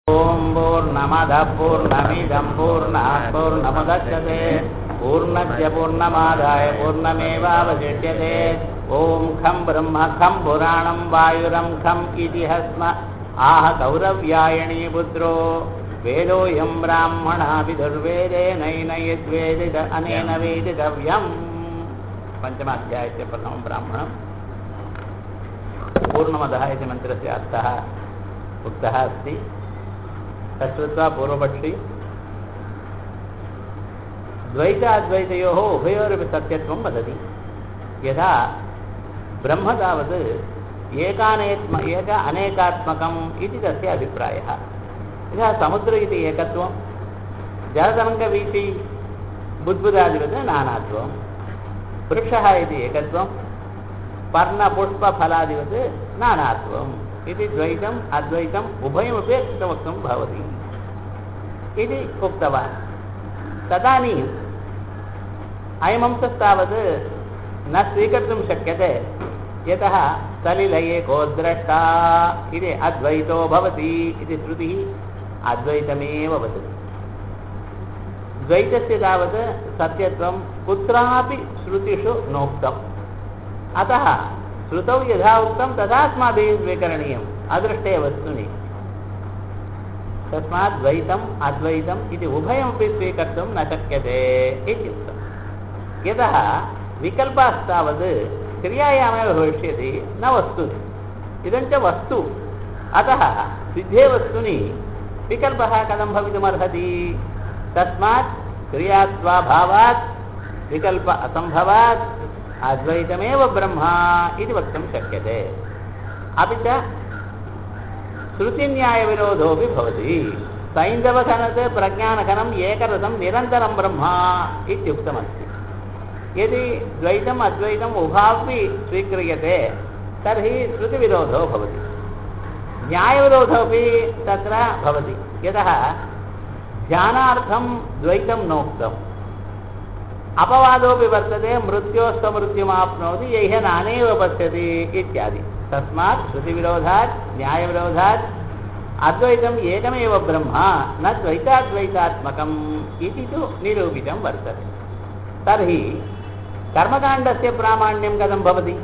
ॐ पूर्णमदः पूर्णमिदं पूर्णात् पूर्णमुदच्यते पूर्णस्य पूर्णमादाय पूर्णमेवावशिष्यते ॐ खं ब्रह्म खं पुराणं वायुरं खम् इति हस्म आह कौरव्यायणी पुत्रो वेदोऽयं ब्राह्मणा विदुर्वेदेनैन यद्वेदित अनेन वेदितव्यम् पञ्चमाध्यायस्य प्रथमं ब्राह्मणम् पूर्णमदः इति मन्त्रस्य अर्थः उक्तः अस्ति तच्छ्रुत्वा पूर्वपक्षी द्वैताद्वैतयोः उभयोरपि सत्यत्वं वदति यथा ब्रह्म तावत् एकानेत्म एक अनेकात्मकम् इति तस्य अभिप्रायः यथा समुद्र इति एकत्वं जलतरङ्गवीची बुद्बुदादिवत् नानात्वं वृक्षः इति एकत्वं पर्णपुष्पफलादिवत् नानात्वम् इति द्वैतम् अद्वैतम् उभयमपि वक्तुं भवति इति उक्तवान् तदानीम् अयमंसस्तावत् न स्वीकर्तुं शक्यते यतः सलिलये को द्रष्टा इति अद्वैतो भवति इति श्रुतिः अद्वैतमेव वदति द्वैतस्य तावत् सत्यत्वं कुत्रापि श्रुतिषु नोक्तम् अतः श्रुतौ यथा उक्तं तथा अस्माभिः स्वीकरणीयम् अदृष्टे वस्तुनि तस्मात् द्वैतम् अद्वैतम् इति उभयमपि स्वीकर्तुं न शक्यते इत्युक्तं यतः विकल्पास्तावत् क्रियायामेव भविष्यति न वस्तुनि इदं च वस्तु अतः सिद्धे वस्तुनि विकल्पः कथं भवितुमर्हति तस्मात् क्रियात्वाभावात् विकल्प असम्भवात् अद्वैतमेव ब्रह्म इति वक्तुं शक्यते अपि च श्रुतिन्यायविरोधोऽपि भवति सैन्धवघनत् प्रज्ञानघनम् एकरसं निरन्तरं ब्रह्म इत्युक्तमस्ति यदि द्वैतम् अद्वैतम् उभावपि स्वीक्रियते तर्हि श्रुतिविरोधो भवति न्यायविरोधोऽपि तत्र भवति यतः ध्यानार्थं द्वैतं नोक्तम् अपवादोऽपि वर्तते मृत्योस्त्वमृत्युमाप्नोति यैः नानेव पश्यति इत्यादि तस्मात् श्रुतिविरोधात् न्यायविरोधात् अद्वैतम् एकमेव ब्रह्म न द्वैताद्वैतात्मकम् इति तु निरूपितं वर्तते तर्हि कर्मकाण्डस्य प्रामाण्यं कथं भवति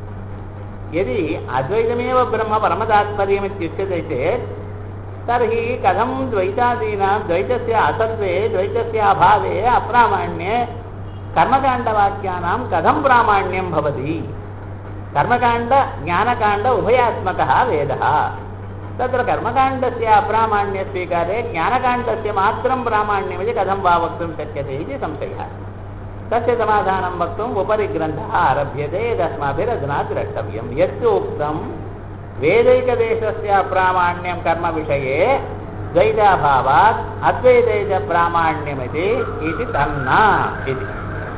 यदि अद्वैतमेव ब्रह्म परमतात्पर्यमित्युच्यते चेत् तर्हि कथं द्वैतादीनां द्वैतस्य असत्त्वे द्वैतस्य अभावे अप्रामाण्ये कर्मकाण्डवाक्यानां कथं प्रामाण्यं भवति कर्मकाण्ड ज्ञानकाण्ड उभयात्मकः वेदः तत्र कर्मकाण्डस्य अप्रामाण्यस्वीकारे ज्ञानकाण्डस्य मात्रं प्रामाण्यमिति कथं वा वक्तुं शक्यते इति संशयः तस्य समाधानं वक्तुम् उपरि ग्रन्थः आरभ्यते यदस्माभिरधुना द्रष्टव्यं यत्तु उक्तं वेदैकदेशस्य प्रामाण्यं कर्मविषये द्वैताभावात् अद्वैते च प्रामाण्यमिति इति तन्न इति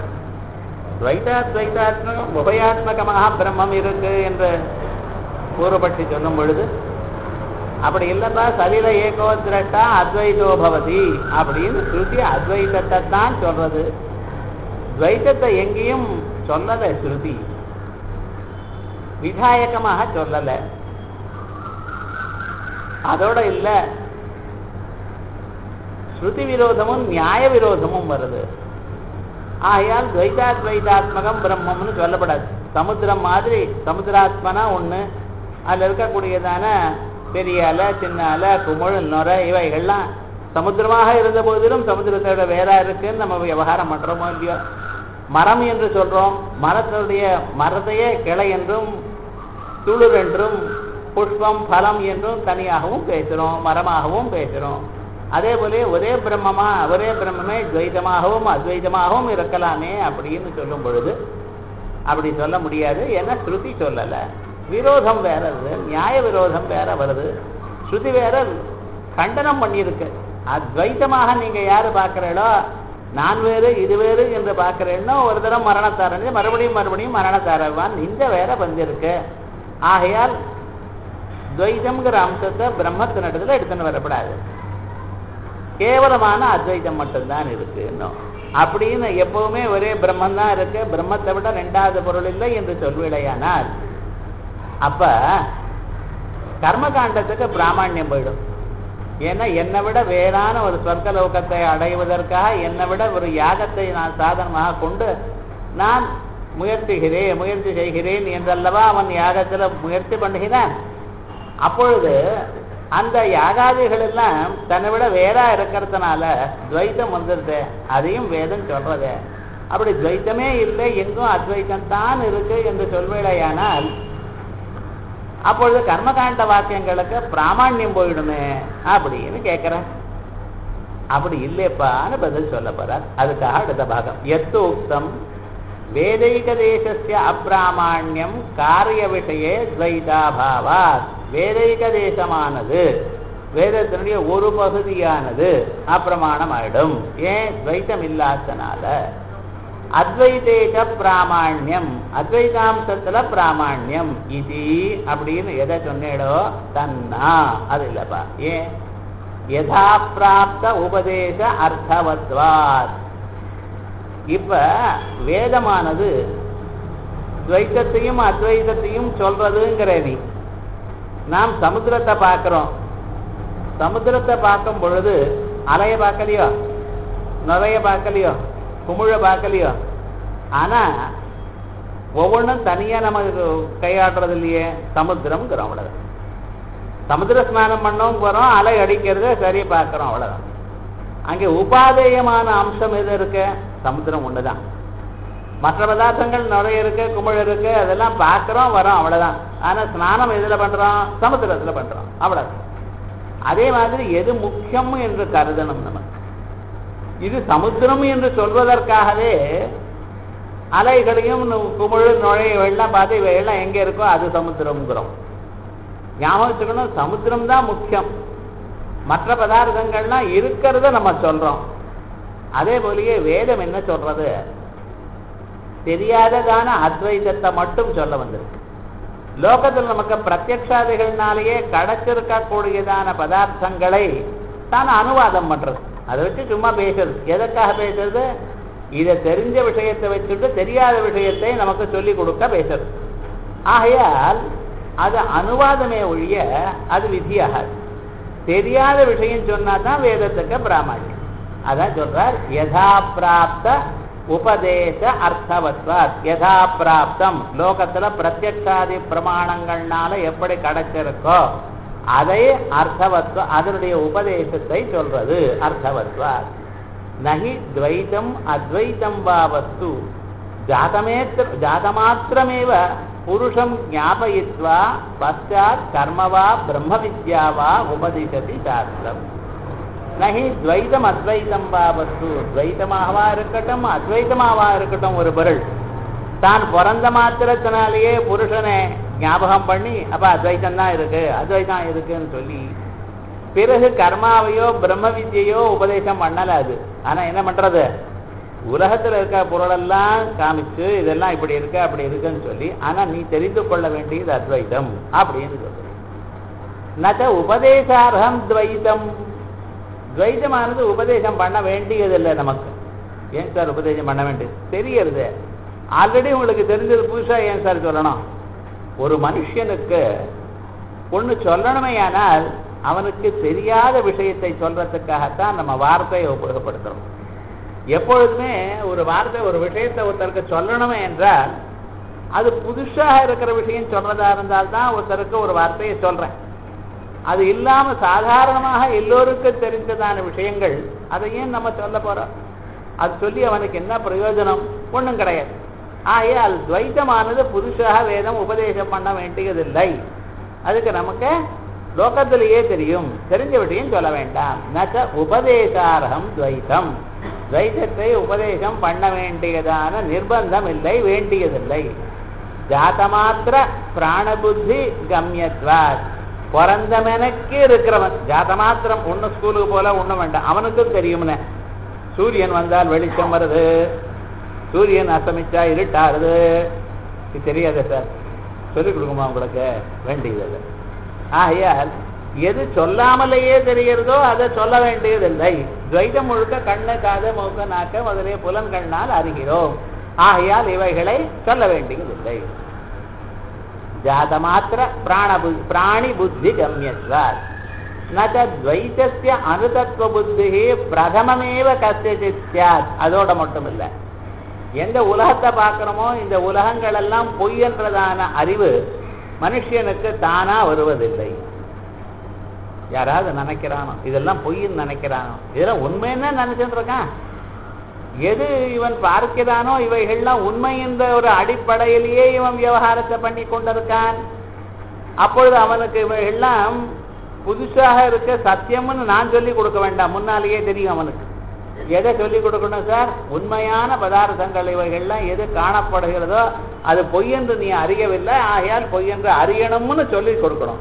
துவைதாத்வைதாத்மகம் உபயாத்மகமாக பிரம்மம் இருக்கு என்று பூர்வபட்சி சொல்லும் பொழுது அப்படி இல்லப்பா சரீர ஏகோ திரட்டா அத்வைதோ பவதி அப்படின்னு ஸ்ருதி அத்வைதத்தை தான் சொல்றது துவைத்தத்தை எங்கேயும் சொல்லல ஸ்ருதி விதாயகமாக சொல்லல அதோட இல்ல ஸ்ருதி விரோதமும் நியாய விரோதமும் வருது ஆகையால் துவைதாத்வைதாத்மகம் பிரம்மம்னு சொல்லப்படாது சமுத்திரம் மாதிரி சமுத்திராத்மனா ஒன்று அதில் இருக்கக்கூடியதான பெரிய அலை சின்ன அலை குமிழ் நுரை இவைகள்லாம் சமுத்திரமாக இருந்த போதிலும் சமுத்திரத்தோட வேற இருக்குன்னு நம்ம விவகாரம் பண்ணுறோமோ இல்லையோ மரம் என்று சொல்கிறோம் மரத்துடைய மரத்தையே கிளை என்றும் துளிர் என்றும் புஷ்பம் பலம் என்றும் தனியாகவும் பேசுகிறோம் மரமாகவும் பேசுகிறோம் அதே போல ஒரே பிரம்மமா ஒரே பிரம்மமே துவைதமாகவும் அத்வைதமாகவும் இருக்கலாமே அப்படின்னு சொல்லும் பொழுது அப்படி சொல்ல முடியாது ஏன்னா ஸ்ருதி சொல்லலை விரோதம் வேற வருது நியாய விரோதம் வேற வருது ஸ்ருதி வேற கண்டனம் பண்ணியிருக்கு அத்வைத்தமாக நீங்க யாரு பார்க்கிறீங்களோ நான் வேறு இது வேறு என்று பார்க்கிறேன்னா ஒரு தரம் மரணத்தாரன் மறுபடியும் மறுபடியும் மரணத்தாரவான் இந்த வேற வந்திருக்கு ஆகையால் துவைதம்ங்கிற அம்சத்தை பிரம்மத்தினிடத்துல எடுத்துன்னு வரப்படாது கேவலமான அத்வைதம் மட்டும்தான் இருக்கு இன்னும் அப்படின்னு எப்பவுமே ஒரே பிரம்மன் தான் இருக்கு பிரம்மத்தை விட ரெண்டாவது பொருள் இல்லை என்று சொல்விடையானால் அப்ப கர்மகாண்டத்துக்கு பிராமணியம் போயிடும் ஏன்னா என்னை விட வேறான ஒரு சொர்க்க லோகத்தை அடைவதற்காக என்னை விட ஒரு யாகத்தை நான் சாதனமாக கொண்டு நான் முயற்சிகிறேன் முயற்சி செய்கிறேன் என்றல்லவா அவன் யாகத்துல முயற்சி பண்ணுகிறான் அப்பொழுது அந்த யாகாதிகள் எல்லாம் தன்னை விட வேறா இருக்கிறதுனால துவைத்தம் வந்துருது அதையும் வேதம் சொல்றது அப்படி துவைத்தமே இல்லை எங்கும் அத்வைத்தம் தான் இருக்கு என்று சொல்வேடையானால் அப்பொழுது கர்மகாண்ட வாக்கியங்களுக்கு பிராமணியம் போயிடுமே அப்படின்னு கேட்கிறேன் அப்படி இல்லையப்பான்னு பதில் சொல்ல போறார் அதுக்காக அடுத்த பாகம் எத்து உக்தம் வேதைக தேசஸ்ய அப்பிராமாண்யம் காரிய விஷயே துவைதாபாவாத் வேதைக தேசமானது வேதத்தினுடைய ஒரு பகுதியானது அப்பிரமாணம் ஆயிடும் ஏன் துவைத்தம் இல்லாதனால அத்வைதேக பிராமாண்யம் அத்வைதாம்சத்துல பிராமாண்யம் இது அப்படின்னு எதை சொன்னேடோ தன்னா அது இல்லப்பா ஏன் யதா பிராப்த உபதேச அர்த்தவத்வாத் இப்ப வேதமானது துவைத்தத்தையும் அத்வைதத்தையும் சொல்றதுங்கிற நீ நாம் சமுத்திரத்தை பார்க்கிறோம் சமுத்திரத்தை பார்க்கும் பொழுது அலைய பார்க்கலையோ நுரைய பார்க்கலையோ குமிழ பார்க்கலையோ ஆனா ஒவ்வொன்றும் தனியா நம்ம கையாடுறது இல்லையே சமுத்திரம்ங்கிறோம் அவ்வளவுதான் சமுத்திர ஸ்நானம் பண்ணவும் போறோம் அலை அடிக்கிறத சரி பார்க்கிறோம் அவ்வளவுதான் அங்கே உபாதேயமான அம்சம் எது இருக்கு சமுத்திரம் ஒண்ணுதான் மற்ற பதார்த்தங்கள் நிறைய இருக்கு குமிழ் இருக்கு அதெல்லாம் பார்க்கிறோம் வரோம் அவ்வளவுதான் ஆனா ஸ்நானம் எதுல பண்றோம் சமுத்திரத்துல பண்றோம் அவ்வளவு அதே மாதிரி எது முக்கியம் என்று கருதணும் நமக்கு இது சமுத்திரம் என்று சொல்வதற்காகவே அலைகளையும் குமிழ் நுழைய வெள்ளம் பார்த்து வெள்ளம் எங்க இருக்கோ அது சமுத்திரம்ங்கிறோம் ஞாபகம் வச்சுக்கணும் சமுத்திரம் தான் முக்கியம் மற்ற பதார்த்தங்கள்லாம் இருக்கிறத நம்ம சொல்றோம் அதே போலயே வேதம் என்ன சொல்றது தெரியாததான அத்வைதத்தை மட்டும் சொல்ல வந்திருக்கு லோகத்தில் நமக்கு பிரத்யக்ஷாதிகள்னாலேயே கிடைச்சிருக்கக்கூடியதான பதார்த்தங்களை தான் அனுவாதம் பண்றது அதை வச்சு சும்மா பேசுறது எதற்காக பேசுறது இதை தெரிஞ்ச விஷயத்தை வச்சுட்டு தெரியாத விஷயத்தை நமக்கு சொல்லி கொடுக்க பேசுறது ஆகையால் அது அனுவாதமே ஒழிய அது விதியாகாது தெரியாத விஷயம் சொன்னா தான் வேதத்துக்கு பிராமணியம் அதான் சொல்றார் யதா பிராப்த உபதேச அர்த்தவத்வாத் யதா பிராப்தம் லோகத்துல பிரத்யக்ஷாதி பிரமாணங்கள்னால எப்படி கிடைச்சிருக்கோ அதை அர்த்தவத்வ அதனுடைய உபதேசத்தை சொல்றது அர்த்தவத்வாத் நகி துவைத்தம் அத்வைத்தம் வா வஸ்து ஜாதமேத்திர ஜாதமாத்திரமேவ புருஷம் ஞாபயித்வா பశ్చాத் கர்மவா பிரம்ம வித்யா வா உபதிஷதி சாஸ்திரம் நகி துவைதம் அத்வைதம் வா வஸ்து துவைத்தமாகவா இருக்கட்டும் அத்வைத்தமாகவா இருக்கட்டும் ஒரு பொருள் தான் பிறந்த மாத்திரத்தினாலேயே புருஷனை ஞாபகம் பண்ணி அப்ப அத்வைத்தம் தான் இருக்கு அத்வைதம் இருக்குன்னு சொல்லி பிறகு கர்மாவையோ பிரம்ம வித்யையோ உபதேசம் பண்ணல அது ஆனா என்ன பண்றது உலகத்துல இருக்க பொருளெல்லாம் காமிச்சு இதெல்லாம் இப்படி இருக்கு அப்படி இருக்குன்னு சொல்லி ஆனா நீ தெரிந்து கொள்ள வேண்டியது அத்வைதம் அப்படின்னு சொல்லு நச்ச உபதேசார்ஹம் துவைதம் துவைதமானது உபதேசம் பண்ண வேண்டியதில்லை நமக்கு ஏன் சார் உபதேசம் பண்ண வேண்டியது தெரியறது ஆல்ரெடி உங்களுக்கு தெரிஞ்சது புதுசா ஏன் சார் சொல்லணும் ஒரு மனுஷனுக்கு ஒண்ணு சொல்லணுமேயானால் அவனுக்கு தெரியாத விஷயத்தை சொல்றதுக்காகத்தான் நம்ம வார்த்தையை உபயோகப்படுத்துறோம் எப்பொழுதுமே ஒரு வார்த்தை ஒரு விஷயத்தை ஒருத்தருக்கு சொல்லணுமே என்றால் அது புதுசாக இருக்கிற விஷயம் சொல்றதா இருந்தால்தான் ஒருத்தருக்கு ஒரு வார்த்தையை சொல்றேன் அது இல்லாம சாதாரணமாக எல்லோருக்கும் தெரிஞ்சதான விஷயங்கள் அதை ஏன் நம்ம சொல்ல போறோம் அது சொல்லி அவனுக்கு என்ன பிரயோஜனம் ஒண்ணும் கிடையாது ஆகையால் துவைத்தமானது புதுசாக வேதம் உபதேசம் பண்ண வேண்டியதில்லை அதுக்கு நமக்கு லோகத்திலேயே தெரியும் தெரிஞ்ச விஷயம் சொல்ல வேண்டாம் நச்ச உபதேசார்ஹம் துவைத்தம் துவைத்தத்தை உபதேசம் பண்ண வேண்டியதான நிர்பந்தம் இல்லை வேண்டியதில்லை ஜாதமாத்திர பிராணபுத்தி கம்யத்வாத் பிறந்தவனுக்கு இருக்கிறவன் ஜாதமாத்திரம் ஒண்ணு ஸ்கூலுக்கு போல ஒண்ணும் வேண்டாம் அவனுக்கும் தெரியும்னு சூரியன் வந்தால் வெளிச்சம் வருது சூரியன் அஸ்தமிச்சா இருட்டாருது இது தெரியாத சார் சொல்லிக் கொடுக்குமா உங்களுக்கு வேண்டியதில்லை ஆகையால் எது சொல்லாமலேயே தெரிகிறதோ அதை சொல்ல வேண்டியதில்லை துவைதம் முழுக்க கண்ணு காது மூக்க நாக்க முதலிய புலன்கண்ணால் அறிகிறோம் ஆகையால் இவைகளை சொல்ல வேண்டியதில்லை ஜாதமாத்திர பிராண பிராணி புத்தி கம்யத்வார் நைத்தஸ்ய அனுதத்துவ புத்தி பிரதமமேவ கசித் சியாத் அதோட மட்டும் இல்லை எந்த உலகத்தை பார்க்கிறோமோ இந்த உலகங்கள் எல்லாம் பொய் என்றதான அறிவு மனுஷனுக்கு தானா வருவதில்லை யாராவது நினைக்கிறானோ இதெல்லாம் பொய்ன்னு நினைக்கிறானோ இதெல்லாம் உண்மைன்னு நினைச்சிட்டு இருக்கான் எது இவன் பார்க்கிறானோ இவைகள்லாம் உண்மை என்ற ஒரு அடிப்படையிலேயே இவன் விவகாரத்தை பண்ணி கொண்டிருக்கான் அப்பொழுது அவனுக்கு இவைகள்லாம் புதுசாக இருக்க சத்தியம்னு நான் சொல்லி கொடுக்க வேண்டாம் முன்னாலேயே தெரியும் அவனுக்கு எதை சொல்லி கொடுக்கணும் சார் உண்மையான பதார்த்தங்கள் இவைகள்லாம் எது காணப்படுகிறதோ அது பொய்யென்று நீ அறியவில்லை ஆகையால் பொய்யென்று அறியணும்னு சொல்லி கொடுக்கணும்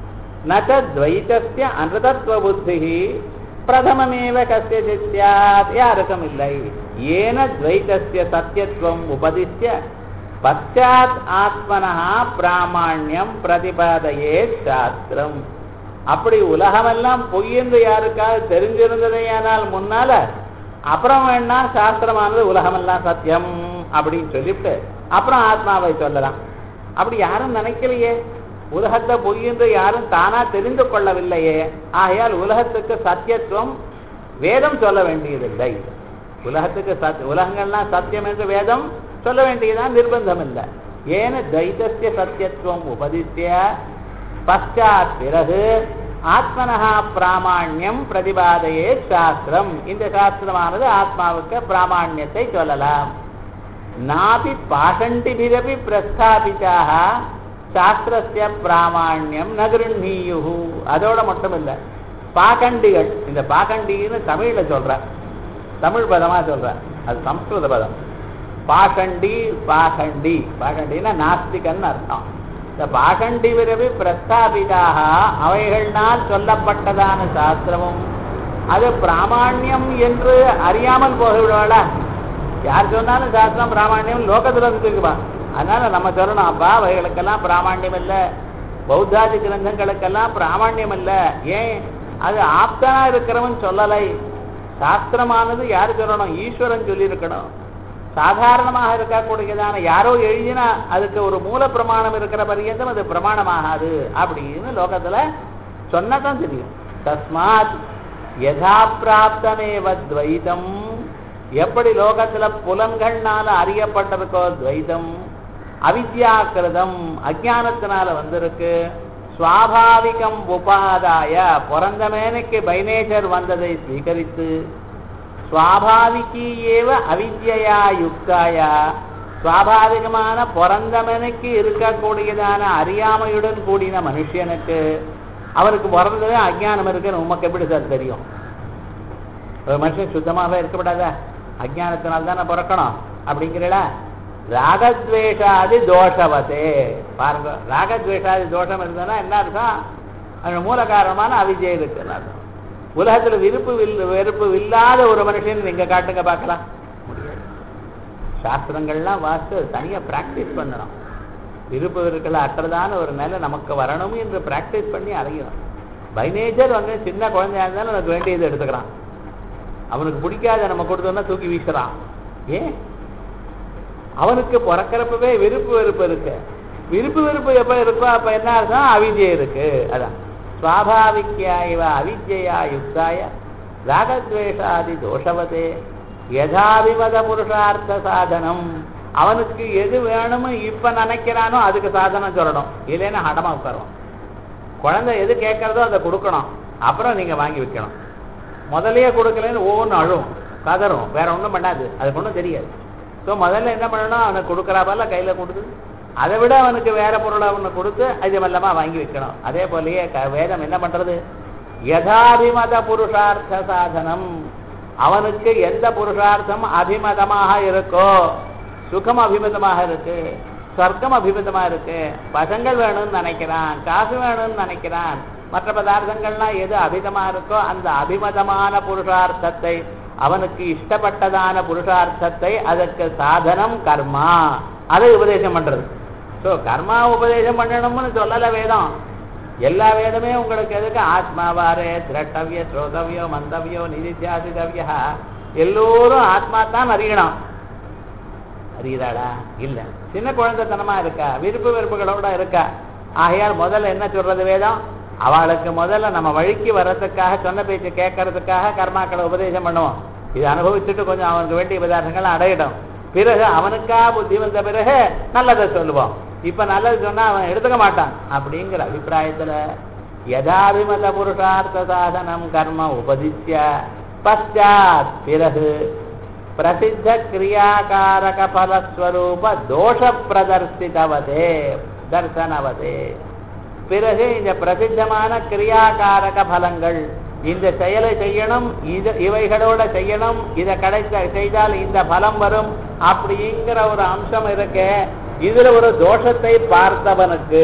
நைத்தஸ்ய அனுதத்துவ புத்தி பிரதமமேவ கசித் சியாத் யாருக்கும் இல்லை ஏன துவைத்தஸ்ய சத்தியத்துவம் உபதிஷ்ய பச்சாத் ஆத்மனா பிராமாண்யம் பிரதிபாதையே சாஸ்திரம் அப்படி உலகமெல்லாம் பொய் என்று யாருக்காவது தெரிஞ்சிருந்ததையானால் முன்னால அப்புறம் வேணா சாஸ்திரமானது உலகமெல்லாம் சத்தியம் அப்படின்னு சொல்லிவிட்டு அப்புறம் ஆத்மாவை சொல்லலாம் அப்படி யாரும் நினைக்கலையே உலகத்தை பொய் என்று யாரும் தானா தெரிந்து கொள்ளவில்லையே ஆகையால் உலகத்துக்கு சத்தியத்துவம் வேதம் சொல்ல வேண்டியதில்லை உலகத்துக்கு சத் உலகங்கள்லாம் சத்தியம் என்று வேதம் சொல்ல வேண்டியதான் நிர்பந்தம் இல்லை ஏன தைத்தசிய சத்தியத்துவம் உபதித்திய பశ్చాத் பிறகு ஆத்மனஹா பிராமாண்யம் பிரதிபாதையே சாஸ்திரம் இந்த சாஸ்திரமானது ஆத்மாவுக்கு பிராமாண்யத்தை சொல்லலாம் நாபி பாஷண்டிபிரபி பிரஸ்தாபிதாக சாஸ்திரஸ்ய பிராமாண்யம் நகிருண்ணீயு அதோட மட்டும் இல்லை பாகண்டிகள் இந்த பாகண்டின்னு தமிழ்ல சொல்ற தமிழ் பதமா சொல்ற அது சம்ஸ்கிருத பதம் பாகண்டி பாகண்டி பாகண்டின்னா நாஸ்திகன்னு அர்த்தம் இந்த பாகண்டி விரவி பிரஸ்தாபிதாக அவைகள்னால் சொல்லப்பட்டதான சாஸ்திரமும் அது பிராமாண்யம் என்று அறியாமல் போகவிடுவாளா யார் சொன்னாலும் சாஸ்திரம் பிராமாண்யம் லோகத்துல இருக்குப்பா அதனால நம்ம சொல்லணும் அப்பா அவைகளுக்கெல்லாம் பிராமாண்யம் இல்லை பௌத்தாதி கிரந்தங்களுக்கெல்லாம் பிராமாண்யம் இல்லை ஏன் அது ஆப்தனா இருக்கிறவன் சொல்லலை சாஸ்திரமானது யாரு சொல்லணும் ஈஸ்வரன் சொல்லியிருக்கணும் சாதாரணமாக இருக்கக்கூடியதான யாரோ எழுதினா அதுக்கு ஒரு மூல பிரமாணம் இருக்கிற பரியந்தம் அது பிரமாணமாகாது அப்படின்னு லோகத்துல சொன்னதான் தெரியும் தஸ்மாத் யதா பிராப்தமேவ துவைதம் எப்படி லோகத்துல புலன்கள்னால அறியப்பட்டிருக்கோ துவைதம் அவித்யாக்கிருதம் அஜானத்தினால வந்திருக்கு சுவாபாவிகம் உபாதாய பிறந்த மேனைக்கு பைனேச்சர் வந்ததை ஸ்வீகரித்து சுவாபாவிகி ஏவ அவித்யா யுக்தாயா சுவாபாவிகமான பிறந்தவனுக்கு இருக்கக்கூடியதான அறியாமையுடன் கூடின மனுஷனுக்கு அவருக்கு பிறந்ததே அஜ்ஞானம் இருக்குன்னு உமக்கு எப்படி சார் தெரியும் ஒரு மனுஷன் சுத்தமாகவே இருக்கப்படாதா அஜ்ஞானத்தினால தானே பிறக்கணும் அப்படிங்கிறல ராகத்வேஷாதி தோஷவதே பாருங்க ராகத்வேஷாதி தோஷம் இருந்ததுன்னா என்ன அர்த்தம் அந்த மூல காரணமான அவிஜய் இருக்குன்னு அர்த்தம் உலகத்துல விருப்பு வில் வெறுப்பு இல்லாத ஒரு மனுஷன் நீங்க காட்டுங்க பார்க்கலாம் முடியாது சாஸ்திரங்கள்லாம் வாஸ்து தனியா பிராக்டிஸ் பண்ணணும் விருப்பு வெறுக்கள் அற்றதான ஒரு நிலை நமக்கு வரணும் என்று பிராக்டிஸ் பண்ணி அடையணும் பைனேஜர் வந்து சின்ன குழந்தையா இருந்தாலும் எனக்கு வேண்டியது எடுத்துக்கிறான் அவனுக்கு பிடிக்காத நம்ம கொடுத்தோம்னா தூக்கி வீசுறான் ஏன் அவனுக்கு பிறக்கிறப்பவே விருப்பு வெறுப்பு இருக்கு விருப்பு வெறுப்பு எப்ப இருக்கோ அப்ப என்ன அர்த்தம் அவிஜய் இருக்கு அதான் சுவாபாவிக்யா இவ அவித்யா யுக்தாய ராகத்வேஷாதி தோஷவதே யதாபிமத புருஷார்த்த சாதனம் அவனுக்கு எது வேணுமோ இப்ப நினைக்கிறானோ அதுக்கு சாதனம் சொல்லணும் இல்லைன்னா ஹடமா உட்காருவான் குழந்தை எது கேட்கறதோ அதை கொடுக்கணும் அப்புறம் நீங்க வாங்கி வைக்கணும் முதல்லயே கொடுக்கலன்னு ஒவ்வொன்றும் அழும் கதறும் வேற ஒன்றும் பண்ணாது அதுக்கு ஒன்றும் தெரியாது ஸோ முதல்ல என்ன பண்ணணும் அவனுக்கு கொடுக்குறாப்பல்ல கையில கொடுத்து அதை விட அவனுக்கு வேற பொருளை அவனை கொடுத்து அது மெல்லமா வாங்கி வைக்கணும் அதே போலயே க- வேதம் என்ன பண்றது யதாபிமத புருஷார்த்த சாதனம் அவனுக்கு எந்த புருஷார்த்தம் அபிமதமாக இருக்கோ சுகம் அபிமதமாக இருக்கு சொர்க்கம் அபிமதமா இருக்கு பசங்கள் வேணும்னு நினைக்கிறான் காசு வேணும்னு நினைக்கிறான் மற்ற பதார்த்தங்கள்லாம் எது அபிதமா இருக்கோ அந்த அபிமதமான புருஷார்த்தத்தை அவனுக்கு இஷ்டப்பட்டதான புருஷார்த்தத்தை அதற்கு சாதனம் கர்மா அதை உபதேசம் பண்றது ஸோ கர்மா உபதேசம் பண்ணணும்னு சொல்லல வேதம் எல்லா வேதமே உங்களுக்கு எதுக்கு ஆத்மாவாரே திரட்டவிய ஸ்ரோதவியோ மந்தவியோ நிதித்தியாசிதவியா எல்லோரும் ஆத்மா தான் அறியணும் அறியுதாடா இல்ல சின்ன குழந்தைத்தனமா இருக்கா விருப்பு வெறுப்புகளோட இருக்கா ஆகையால் முதல்ல என்ன சொல்றது வேதம் அவளுக்கு முதல்ல நம்ம வழிக்கு வர்றதுக்காக சொன்ன பேச்சு கேட்கறதுக்காக கர்மாக்களை உபதேசம் பண்ணுவோம் இது அனுபவிச்சுட்டு கொஞ்சம் அவனுக்கு வேண்டிய பதார்த்தங்கள் அடையிடும் பிறகு அவனுக்கா புத்தி வந்த பிறகு நல்லதை சொல்லுவோம் இப்ப நல்லது சொன்னா அவன் எடுத்துக்க மாட்டான் அப்படிங்கிற அபிப்பிராயத்துல யதாபிமத புருஷார்த்த சாதனம் கர்ம உபதித்ய பశ్చాத் பிறகு பிரசித்த கிரியாகாரக பலஸ்வரூப தோஷ பிரதர்சிதவதே தர்சனவதே பிறகு இந்த பிரசித்தமான கிரியாகாரக பலங்கள் இந்த செயலை செய்யணும் இது இவைகளோட செய்யணும் இதை கிடைச்ச செய்தால் இந்த பலம் வரும் அப்படிங்கிற ஒரு அம்சம் இருக்கு இதுல ஒரு தோஷத்தை பார்த்தவனுக்கு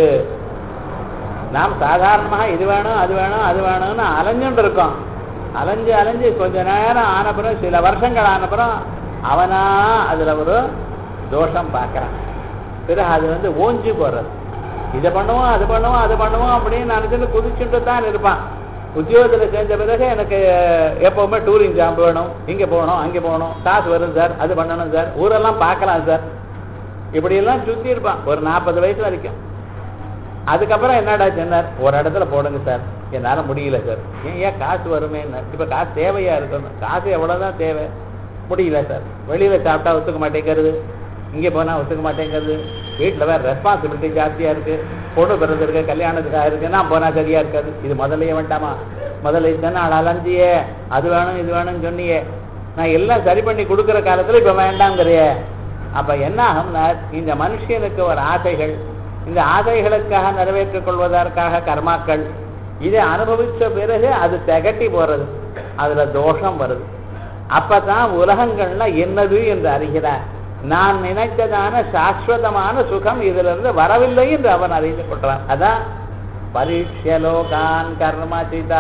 நாம் சாதாரணமாக இது வேணும் அது வேணும் அது வேணும்னு அலைஞ்சுட்டு இருக்கோம் அலைஞ்சு அலைஞ்சு கொஞ்ச நேரம் ஆனப்புறம் சில வருஷங்கள் ஆனப்புறம் அவனா அதுல ஒரு தோஷம் பார்க்கறான் பிறகு அது வந்து ஓஞ்சி போறது இதை பண்ணுவோம் அது பண்ணுவோம் அது பண்ணுவோம் அப்படின்னு நினைச்சுட்டு குதிச்சுட்டு தான் இருப்பான் உத்தியோகத்தில் சேர்ந்த பிறகு எனக்கு எப்பவுமே டூரிங் ஜாப் வேணும் இங்கே போகணும் அங்கே போகணும் காசு வரும் சார் அது பண்ணணும் சார் ஊரெல்லாம் பார்க்கலாம் சார் இப்படியெல்லாம் சுற்றி இருப்பான் ஒரு நாற்பது வயசு வரைக்கும் அதுக்கப்புறம் என்னடா சொன்னார் ஒரு இடத்துல போடுங்க சார் என்னால் முடியல சார் ஏன் ஏன் காசு வருமே இப்போ காசு தேவையா இருக்கணும் காசு எவ்வளோதான் தேவை முடியல சார் வெளியில் சாப்பிட்டா ஒத்துக்க மாட்டேங்கிறது இங்கே போனால் ஒத்துக்க மாட்டேங்கிறது வீட்டில் வேறு ரெஸ்பான்சிபிலிட்டி ஜாஸ்தியாக இருக்குது பொண்ணு பிறந்து இருக்கு கல்யாணத்துக்காக இருக்கு நான் போனால் சரியாக இருக்காது இது முதல்லயே வேண்டாமா முதல்ல இதுதானே ஆள் அலைஞ்சியே அது வேணும் இது வேணும்னு சொன்னியே நான் எல்லாம் சரி பண்ணி கொடுக்குற காலத்தில் இப்போ வேண்டாங்கிறியே அப்போ என்ன ஆகும்னா இந்த மனுஷனுக்கு ஒரு ஆசைகள் இந்த ஆசைகளுக்காக நிறைவேற்றிக் கொள்வதற்காக கர்மாக்கள் இதை அனுபவிச்ச பிறகு அது திகட்டி போறது அதுல தோஷம் வருது அப்பதான் உலகங்கள்ல என்னது என்று அறிகிறார் நான் நினைத்ததான சாஸ்வதமான சுகம் இதுல இருந்து வரவில்லை என்று அவன் அறிந்து கொள்றான் அதான் பரீட்சலோகான் கர்மசிதா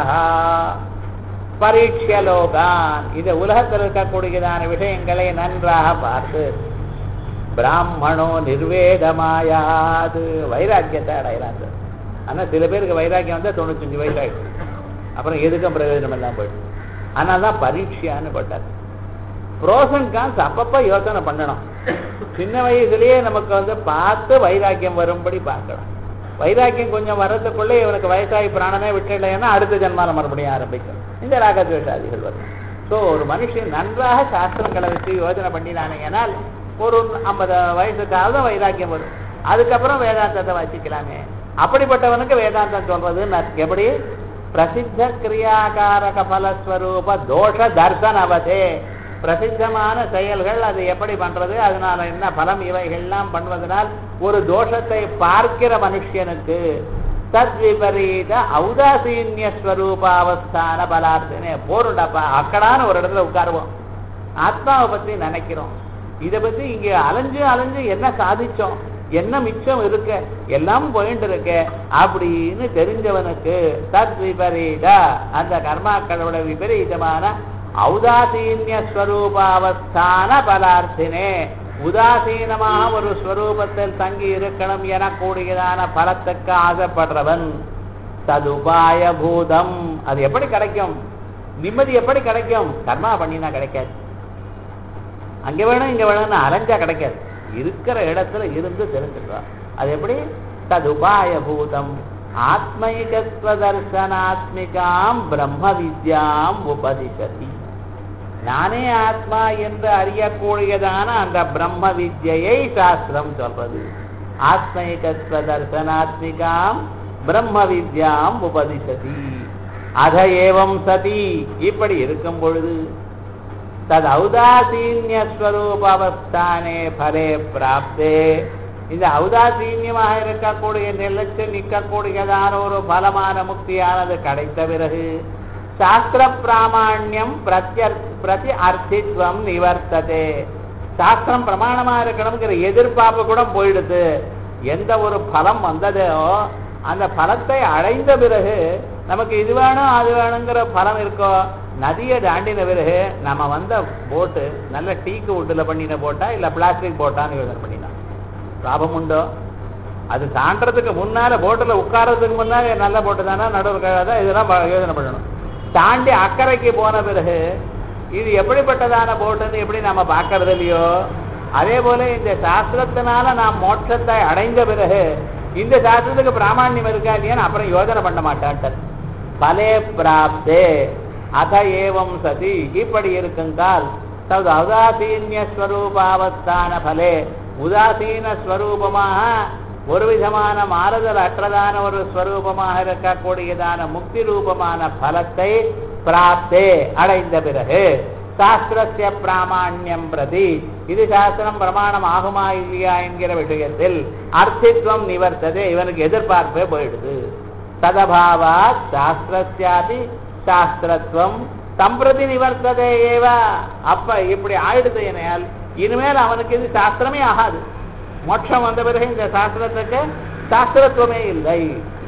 பரீட்சலோகான் இந்த உலகத்தில் இருக்கக்கூடியதான விஷயங்களை நன்றாக பார்த்து பிராமணோ நிர்வேதமாயாது வைராக்கியத்தை அடையிறான் சார் ஆனால் சில பேருக்கு வைராக்கியம் வந்தால் தொண்ணூத்தஞ்சு வயசு ஆயிடுச்சு அப்புறம் எதுக்கும் பிரயோஜனம் எல்லாம் போயிடுச்சு ஆனால் தான் பரீட்சையான்னு போட்டார் ப்ரோஸ் அண்ட் கான்ஸ் அப்பப்போ யோசனை பண்ணணும் சின்ன வயசுலயே நமக்கு வந்து பார்த்து வைராக்கியம் வரும்படி பார்க்கணும் வைராக்கியம் கொஞ்சம் வர்றதுக்குள்ளே இவனுக்கு வயசாகி பிராணமே விட்டுலைன்னா அடுத்த ஜென்மால மறுபடியும் ஆரம்பிக்கும் இந்த ராகத்வேஷாதிகள் வரும் ஸோ ஒரு மனுஷன் நன்றாக சாஸ்திரங்களை வச்சு யோசனை பண்ணினானே ஏனால் ஒரு ஐம்பது வயசுக்காவது வைராக்கியம் வரும் அதுக்கப்புறம் வேதாந்தத்தை வச்சுக்கலாமே அப்படிப்பட்டவனுக்கு வேதாந்தம் சொல்றது எப்படி பிரசித்த கிரியாகாரக பலஸ்வரூப தோஷ தர்சனவதே பிரசித்தமான செயல்கள் அது எப்படி பண்றது அதனால என்ன பலம் இவைகள்லாம் பண்ணுவதனால் ஒரு தோஷத்தை பார்க்கிற மனுஷனுக்கு தத் விபரீத ஔதாசீன்ய ஸ்வரூபாவஸ்தான பலார்த்தனே போருண்டப்பா அக்கடான ஒரு இடத்துல உட்காருவோம் ஆத்மாவை பத்தி நினைக்கிறோம் இதை பத்தி இங்க அலைஞ்சு அலைஞ்சு என்ன சாதிச்சோம் என்ன மிச்சம் இருக்க எல்லாம் போயிட்டு இருக்க அப்படின்னு தெரிஞ்சவனுக்கு தத் விபரீத அந்த கர்மாக்களோட விபரீதமான ஔதாசீன்ய ஸ்வரூபாவஸ்தான பலார்த்தினே உதாசீனமாக ஒரு ஸ்வரூபத்தில் தங்கி இருக்கணும் எனக்கூடியதான பலத்துக்கு ஆசைப்படுறவன் ததுபாய பூதம் அது எப்படி கிடைக்கும் நிம்மதி எப்படி கிடைக்கும் கர்மா பண்ணினா கிடைக்காது அங்க வேணும் இங்க வேணும்னு அலைஞ்சா கிடைக்காது இருக்கிற இடத்துல இருந்து தெரிஞ்சுக்கலாம் அது எப்படி ததுபாய பூதம் ஆத்மைகஸ்வதர்சனாத்மிகாம் பிரம்ம வித்யாம் உபதிசதி நானே ஆத்மா என்று அறியக்கூடியதான அந்த பிரம்ம வித்யை சாஸ்திரம் சொல்றது ஆத்மைகஸ்வதர்சனாத்மிகாம் பிரம்ம வித்யாம் உபதிசதி அத ஏவம் சதி இப்படி இருக்கும் பொழுது தது ஔதாசீன்யஸ்வரூபாவஸ்தானே பலே பிராப்தே இந்த ஔதாசீன்யமாக இருக்கக்கூடிய நிலைச்சு நிற்கக்கூடியதான ஒரு பலமான முக்தியானது கிடைத்த பிறகு சாஸ்திர பிராமாண்யம் பிரத்யர் பிரதி அர்த்தித்வம் நிவர்த்ததே சாஸ்திரம் பிரமாணமா இருக்கணுங்கிற எதிர்பார்ப்பு கூட போயிடுது எந்த ஒரு பலம் வந்ததோ அந்த பலத்தை அடைந்த பிறகு நமக்கு இது வேணும் அது வேணுங்கிற பலம் இருக்கோ நதியை தாண்டின பிறகு நம்ம வந்த போட்டு நல்ல டீக்கு வுட்டில் பண்ணின போட்டா இல்லை பிளாஸ்டிக் போட்டான்னு யோசனை பண்ணினா லாபம் உண்டோ அது தாண்டறதுக்கு முன்னால போட்டில் உட்கார்றதுக்கு முன்னால நல்ல போட்டு தானே நடுவில் கழாதான் இதெல்லாம் ப- யோசனை பண்ணணும் தாண்டி அக்கறைக்கு போன பிறகு இது எப்படிப்பட்டதான போட்டுன்னு எப்படி நம்ம பார்க்கறது இல்லையோ அதே போல இந்த சாஸ்திரத்தினால நாம் மோட்சத்தை அடைந்த பிறகு இந்த சாஸ்திரத்துக்கு பிராமணியம் இருக்கா இல்லையான்னு அப்புறம் யோஜனை பண்ண மாட்டான்ட்டார் பலே பிராப்தே அத ஏவம் சதி இப்படி இருக்குங்கால் தது உதாசீன்ய ஸ்வரூபாவஸ்தான பலே உதாசீன ஸ்வரூபமாக ஒரு விதமான மாறுதல் அற்றதான ஒரு ஸ்வரூபமாக இருக்கக்கூடியதான முக்தி ரூபமான பலத்தை பிராப்தே அடைந்த பிறகு சாஸ்திரஸ்ய பிராமாண்யம் பிரதி இது சாஸ்திரம் பிரமாணம் ஆகுமா இல்லையா என்கிற விஷயத்தில் அர்த்தித்வம் நிவர்த்ததே இவனுக்கு எதிர்பார்ப்பே போயிடுது ததபாவா சாஸ்திரஸ்யாபி சாஸ்திரத்துவம் சம்பிரதி நிவர்த்ததே ஏவ அப்ப இப்படி ஆயிடுது என்னால் இனிமேல் அவனுக்கு இது சாஸ்திரமே ஆகாது மோட்சம் வந்த பிறகு இந்த சாஸ்திரத்துக்கு சாஸ்திரத்துவமே இல்லை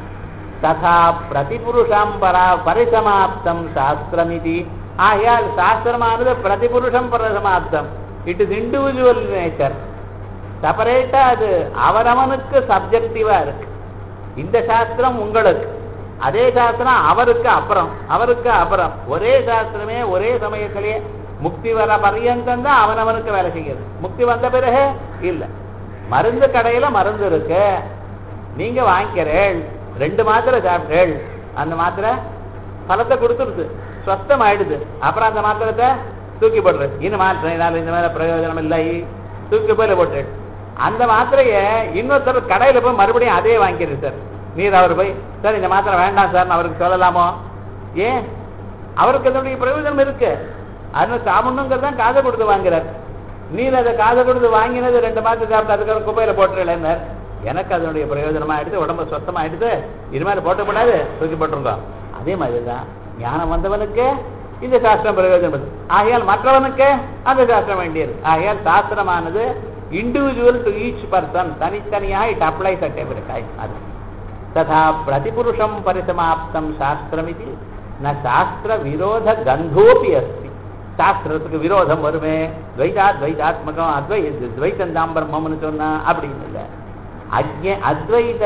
ததா பிரதிபுருஷம் பரா பரிசமாப்தம் சாஸ்திரமிதி ஆகையால் சாஸ்திரமானது பிரதிபுருஷம் பரிசமாப்தம் இட் இஸ் இண்டிவிஜுவல் நேச்சர் செப்பரேட்டா அது அவரவனுக்கு சப்ஜெக்டிவா இருக்கு இந்த சாஸ்திரம் உங்களுக்கு அதே சாஸ்திரம் அவருக்கு அப்புறம் அவருக்கு அப்புறம் ஒரே சாஸ்திரமே ஒரே சமயத்திலேயே முக்தி வர பர்யந்தம் தான் அவனவனுக்கு வேலை செய்யுது முக்தி வந்த பிறகு இல்ல மருந்து கடையில மருந்து இருக்கு நீங்க வாங்கிக்கிறேள் ரெண்டு மாத்திரை சாப்பிட்டேள் அந்த மாத்திரை பலத்தை கொடுத்துருது ஸ்வஸ்தம் ஆயிடுது அப்புறம் அந்த மாத்திரத்தை தூக்கி போடுறது இன்னும் மாத்திரை இதனால இந்த மேல பிரயோஜனம் இல்லை தூக்கி போயில போட்டு அந்த மாத்திரையை இன்னொருத்தர் கடையில போய் மறுபடியும் அதே வாங்கிக்கிறது சார் நீர் அவர் போய் சார் இந்த மாத்திரை வேண்டாம் சார் அவருக்கு சொல்லலாமோ ஏன் அவருக்கு அதனுடைய பிரயோஜனம் இருக்கு அதனால சாப்பிடணுங்கிறது தான் காதை கொடுத்து வாங்குறார் நீர் அதை காதை கொடுத்து வாங்கினது ரெண்டு மாதம் சாப்பிட்டு அதுக்கப்புறம் குப்பையில போட்டுறேன் எனக்கு அதனுடைய பிரயோஜனமா ஆயிடுது உடம்பு சுத்தமா ஆயிடுது இனிமேல் போட்டக்கூடாது தூக்கி போட்டுருங்க அதே மாதிரி தான் ஞானம் வந்தவனுக்கு இந்த சாஸ்திரம் பிரயோஜனம் ஆகையால் மற்றவனுக்கு அந்த சாஸ்திரம் வேண்டியது ஆகையால் சாஸ்திரமானது இண்டிவிஜுவல் டு ஈச் பர்சன் தனித்தனியாக it applies at every time அது ததா பிரதிபுருஷம் பரிசமாப்தம் சாஸ்திரமிதி ந சாஸ்திர விரோத கந்தோபி அஸ்தி சாஸ்திரத்துக்கு விரோதம் வருமே துவைதா துவைதாத்மகம் அத்வை துவைத்தம் தான் பிரம்மம்னு சொன்னா அப்படின்னு இல்லை அஜ்ஞ அத்வைத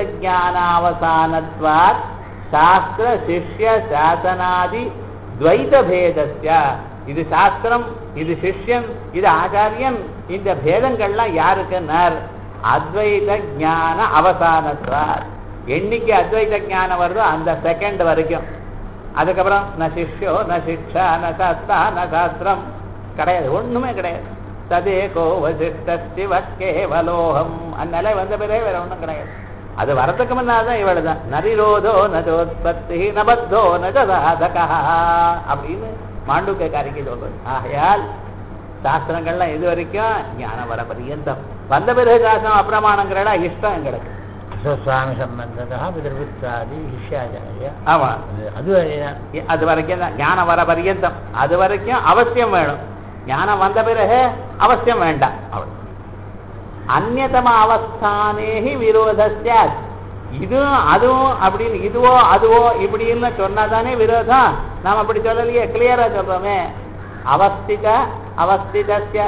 ஜானாவசானத்வாத் சாஸ்திர சிஷ்ய சாசனாதி துவைத பேதஸ்ய இது சாஸ்திரம் இது சிஷ்யன் இது ஆச்சாரியன் இந்த பேதங்கள்லாம் யாருக்கு நர் அத்வைத ஞான அவசானத்வாத் என்னைக்கு அத்வைத ஞானம் வருதோ அந்த செகண்ட் வரைக்கும் அதுக்கப்புறம் ந சிஷ்யோ ந சிக்ஷா ந சாஸ்தா ந சாஸ்திரம் கிடையாது ஒண்ணுமே கிடையாது ததேகோ வசிஷ்டிவ கேவலோகம் அந்நிலை வந்த பிறகு வேற ஒண்ணும் கிடையாது அது வரத்துக்கு முன்னாதான் இவள் தான் நரிரோதோ நோத்பத்தி நபத்தோ நஜதாதகா அப்படின்னு மாண்டுக்க காரிக்கை சொல்றது ஆகையால் சாஸ்திரங்கள்லாம் இது வரைக்கும் ஞானம் வர பரியந்தம் வந்த பிறகு சாஸ்திரம் அப்பிரமாணங்கிறடா இஷ்டம் எங்களுக்கு சுவாமி சம்பந்ததா பிதர்வித்தாதி சிஷ்யாச்சாரிய ஆமா அது அது வரைக்கும் தான் ஞானம் வர பரியந்தம் அது வரைக்கும் அவசியம் வேணும் ஞானம் வந்த பிறகு அவசியம் வேண்டாம் அவ்வளவு அந்நதம அவஸ்தானேஹி விரோதஸ்ய இதுவும் அதுவும் அப்படின்னு இதுவோ அதுவோ இப்படின்னு சொன்னாதானே விரோதம் நாம் அப்படி சொல்லலையே கிளியரா சொல்றோமே அவஸ்தித அவஸ்திதஸ்ய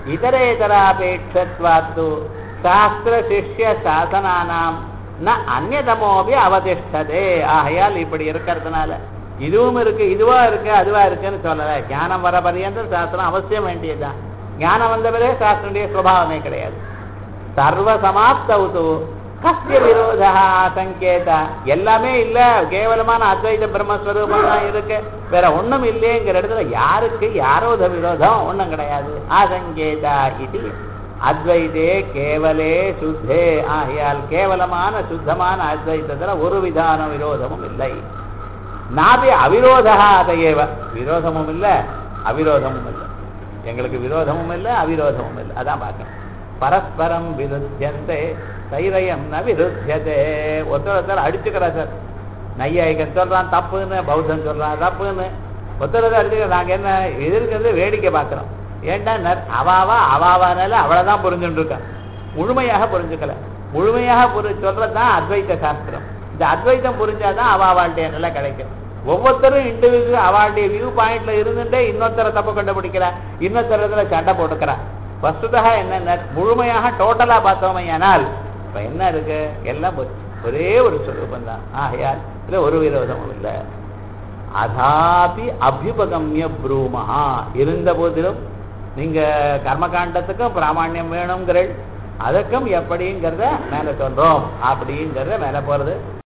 இதரேதராபேட்சத்வாத்து சாஸ்திர சிஷ்ய சாசனானாம் ந அந்நதமோபி அவதிஷ்டதே ஆகையால் இப்படி இருக்கிறதுனால இதுவும் இருக்கு இதுவா இருக்கு அதுவா இருக்குன்னு சொல்லல ஞானம் வர பரியந்தம் சாஸ்திரம் அவசியம் வேண்டியதுதான் ஞானம் வந்த பிறகு சாஸ்திரனுடைய சுவாவமே கிடையாது சர்வ சமாப்தவுது கஸ்ய விரோதா சங்கேத எல்லாமே இல்ல கேவலமான அத்வைத பிரம்மஸ்வரூபம் தான் இருக்கு வேற ஒண்ணும் இல்லைங்கிற இடத்துல யாருக்கு யாரோத விரோதம் ஒண்ணும் கிடையாது ஆசங்கேதா இது அத்வைதே கேவலே சுத்தே ஆகையால் கேவலமான சுத்தமான அத்வைத்தத்துல ஒரு விதான விரோதமும் இல்லை நாபி அவிரோதா அதையேவ விரோதமும் இல்லை அவிரோதமும் இல்லை எங்களுக்கு விரோதமும் இல்லை அவிரோதமும் இல்லை அதான் பார்க்கணும் பரஸ்பரம் விருத்தியந்தே தைரயம் ந விருத்தியதே ஒருத்தர் ஒருத்தர் அடிச்சுக்கிறா சார் நையாயிகன் சொல்றான் தப்புன்னு பௌத்தன் சொல்றான் தப்புன்னு ஒருத்தர் ஒருத்தர் அடிச்சுக்கிற நாங்க என்ன எதிர்க்கிறது வேடிக்கை பார்க்கிறோம் ஏன்டா நர் அவாவா அவாவானால அவ்வளவுதான் புரிஞ்சுட்டு இருக்கா முழுமையாக புரிஞ்சுக்கல முழுமையாக புரி சொல்றதுதான் அத்வைத சாஸ்திரம் இந்த அத்வைத்தம் புரிஞ்சாதான் அவாவாளுடைய நிலை கிடைக்கும் ஒவ்வொருத்தரும் இண்டிவிஜுவல் அவளுடைய வியூ பாயிண்ட்ல இருந்துட்டே இன்னொருத்தரை தப்பு கண்டுபிடிக்கிறா இன்னொருத்தரத்துல சண்டை போட்டுக்கிறா வஸ்துதா என்னென்ன முழுமையாக டோட்டலா பார்த்தோமையானால் இப்ப என்ன இருக்கு எல்லாம் போச்சு. ஒரே ஒரு சுரூபம் தான் ஆகையால் இதுல ஒரு விரோதமும் இல்லை அதாபி அபியுபகம்ய ப்ரூமஹா இருந்த போதிலும் நீங்க கர்மகாண்டத்துக்கும் பிராமணியம் வேணுங்கிறள் அதற்கும் எப்படிங்கிறத மேல சொல்றோம் அப்படிங்கிறத மேல போறது